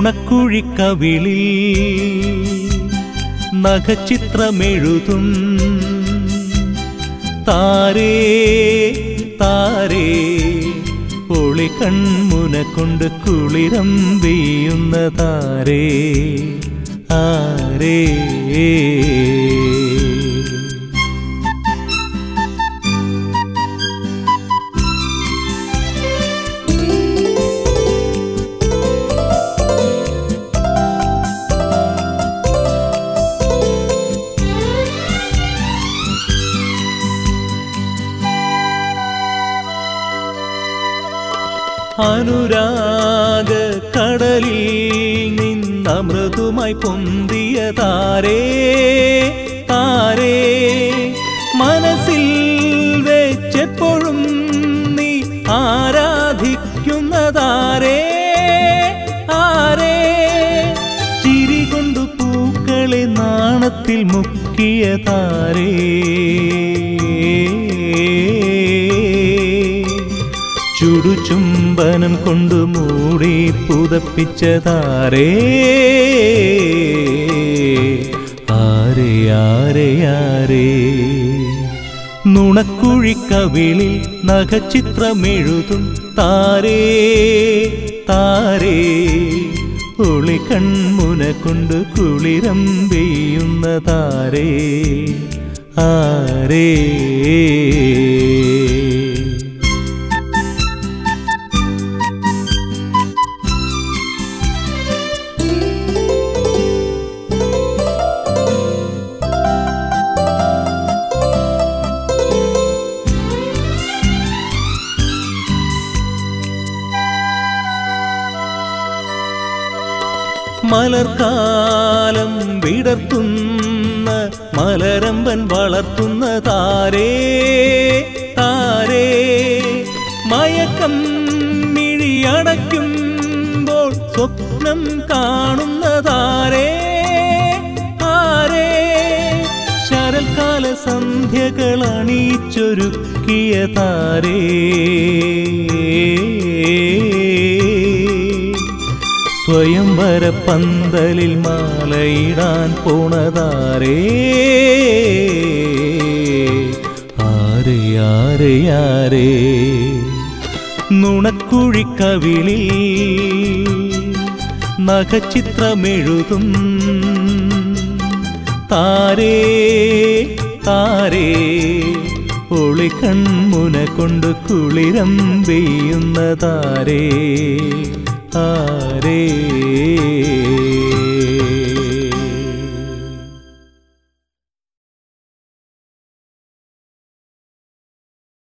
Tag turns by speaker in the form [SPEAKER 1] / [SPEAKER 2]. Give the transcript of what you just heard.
[SPEAKER 1] നുണക്കുഴിക്കവിളിൽ നഖചിത്രമെഴുതും താരേ താരേ ഒളി കൺമുന കൊണ്ട് കുളിരം പെയ്യുന്ന താരേ ആരേ അനുരാഗ കടലിൽ നിന്നമൃതുമായി പൊന്തിയ താരേ താരേ മനസ്സിൽ വെച്ചെപ്പോഴും നീ ആരാധിക്കുന്ന താരേ ആരേ ചിരി കൊണ്ടു പൂക്കളെ നാണത്തിൽ മുക്കിയ താരേ ചുടുചുംബനം കൊണ്ടു മൂടി പുതപ്പിച്ച താരേ ആരേ ആരേ ആരേ നുണക്കുഴിക്കവിളിൽ നഖചിത്രമെഴുതും താരേ താരേ ഒളി കൺമുന കൊണ്ട് കുളിരം പെയ്യുന്ന താരേ ആരേ മലർക്കാലം വിടർത്തുന്ന മലരമ്പൻ വളർത്തുന്ന താരേ താരേ മയക്കം മിഴിയടയ്ക്കുമ്പോൾ സ്വപ്നം കാണുന്ന താരേ ആരേ ശരൽക്കാല സന്ധ്യകൾ അണിയിച്ചൊരുക്കിയ താരേ സ്വയംവര പന്തലിൽ മാലയിടാൻ പോണതാരേ ആരേ ആരേ ആരേ നുണക്കുഴിക്കവിളിൽ നഖചിത്രമെഴുതും താരേ താരേ ഒളി കൺമുന കൊണ്ട് കുളിരം പെയ്യുന്ന താരേ ആരേ